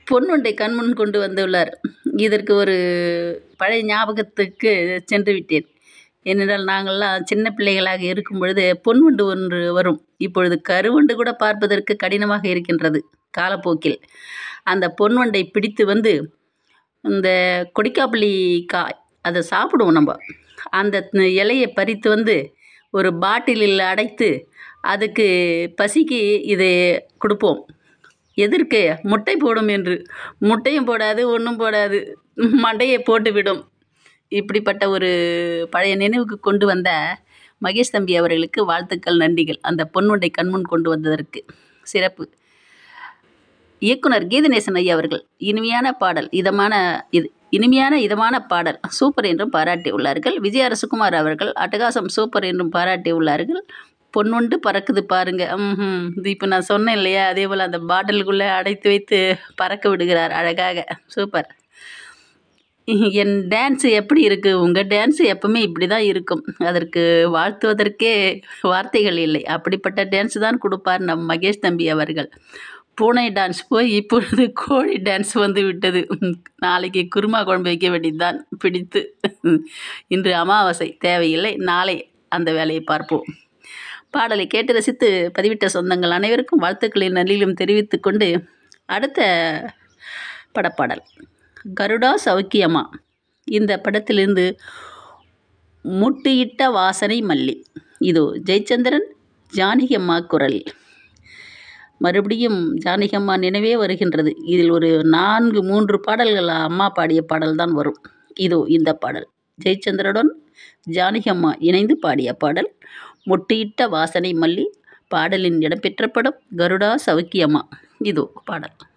பொன்னுண்டை கண்முன் கொண்டு வந்துள்ளார் இதற்கு ஒரு பழைய ஞாபகத்துக்கு சென்று விட்டேன் ஏனென்றால் நாங்கள்லாம் சின்ன பிள்ளைகளாக இருக்கும் பொழுது பொன்வண்டு ஒன்று வரும் இப்பொழுது கருவண்டு கூட பார்ப்பதற்கு கடினமாக இருக்கின்றது காலப்போக்கில் அந்த பொன்வண்டை பிடித்து வந்து இந்த கொடிக்காப்புளி காய் அதை சாப்பிடுவோம் நம்ம அந்த இலையை பறித்து வந்து ஒரு பாட்டிலில் அடைத்து அதுக்கு பசிக்கு இதை கொடுப்போம் எதற்கு முட்டை போடும் என்று முட்டையும் போடாது ஒன்றும் போடாது மண்டையை போட்டுவிடும் இப்படிப்பட்ட ஒரு பழைய நினைவுக்கு கொண்டு வந்த மகேஷ் தம்பி அவர்களுக்கு வாழ்த்துக்கள் நன்றிகள் அந்த பொன்னுண்டை கண்முன் கொண்டு வந்ததற்கு சிறப்பு இயக்குனர் கீதநேசன் ஐயா அவர்கள் இனிமையான பாடல் இதமான இது இனிமையான இதமான பாடல் சூப்பர் என்றும் பாராட்டி உள்ளார்கள் விஜய் அரசுகுமார் அவர்கள் அட்டகாசம் சூப்பர் என்றும் பாராட்டி உள்ளார்கள் பொன்வண்டு பறக்குது பாருங்க ம் இது இப்போ நான் சொன்னேன் இல்லையா அதே போல் அந்த பாட்டிலுக்குள்ளே அடைத்து வைத்து பறக்க விடுகிறார் அழகாக சூப்பர் என் டான்ஸு எப்படி இருக்குது உங்கள் டான்ஸு எப்பவுமே இப்படி தான் இருக்கும் அதற்கு வாழ்த்துவதற்கே வார்த்தைகள் இல்லை அப்படிப்பட்ட டான்ஸ் தான் கொடுப்பார் நம் மகேஷ் தம்பி அவர்கள் பூனை டான்ஸ் போய் இப்பொழுது கோழி டான்ஸ் வந்து விட்டது நாளைக்கு குருமா குழம்பு வைக்க வேண்டியதுதான் பிடித்து இன்று அமாவாசை தேவையில்லை நாளை அந்த வேலையை பார்ப்போம் பாடலை கேட்டு ரசித்து பதிவிட்ட சொந்தங்கள் அனைவருக்கும் வாழ்த்துக்களின் நல்லிலும் தெரிவித்துக் கொண்டு அடுத்த படப்பாடல் கருடா சௌக்கியமா இந்த படத்திலிருந்து முட்டியிட்ட வாசனை மல்லி இதோ ஜெயச்சந்திரன் ஜானகி அம்மா குரல் மறுபடியும் ஜானகி அம்மா நினைவே வருகின்றது இதில் ஒரு நான்கு மூன்று பாடல்கள் அம்மா பாடிய பாடல் தான் வரும் இதோ இந்த பாடல் ஜெயச்சந்திரனுடன் ஜானகி அம்மா இணைந்து பாடிய பாடல் முட்டியிட்ட வாசனை மல்லி பாடலின் இடம்பெற்ற படம் கருடா சவுக்கியம்மா இதோ பாடல்